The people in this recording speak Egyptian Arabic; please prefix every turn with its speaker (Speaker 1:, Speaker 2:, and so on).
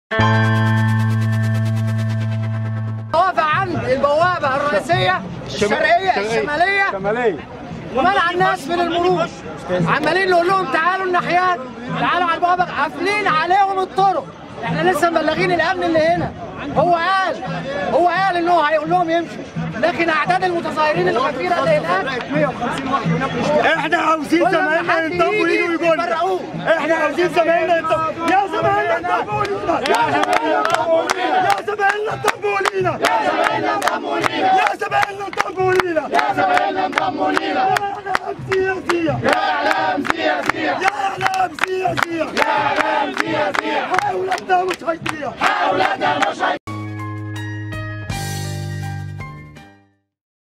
Speaker 1: واقفة عند البوابة الرئيسية الشرقية الشمالية
Speaker 2: شمالية
Speaker 1: ومنع الناس من المرور عمالين نقول لهم تعالوا الناحيات تعالوا على البوابة قافلين عليهم الطرق احنا لسه مبلغين الامن اللي هنا هو قال هو قال ان هو هيقول لهم يمشوا لكن اعداد المتظاهرين الكثيره اللي هناك
Speaker 2: احنا عاوزين
Speaker 1: كل ما
Speaker 2: زمايلنا
Speaker 1: حد
Speaker 2: ينضموا
Speaker 1: يجي
Speaker 2: يجوا يقولوا
Speaker 1: يفرقوه.
Speaker 2: احنا عاوزين زمايلنا ينضموا يا زمايلنا انضموا لينا يا زمايلنا انضموا لينا يا زمايلنا انضموا لينا يا زمايلنا انضموا لينا يا زمايلنا انضموا لينا يا اعلام سياسيه يا اعلام سياسيه يا اعلام سياسيه يا اعلام سياسيه اولادنا مش هيضيع اولادنا مش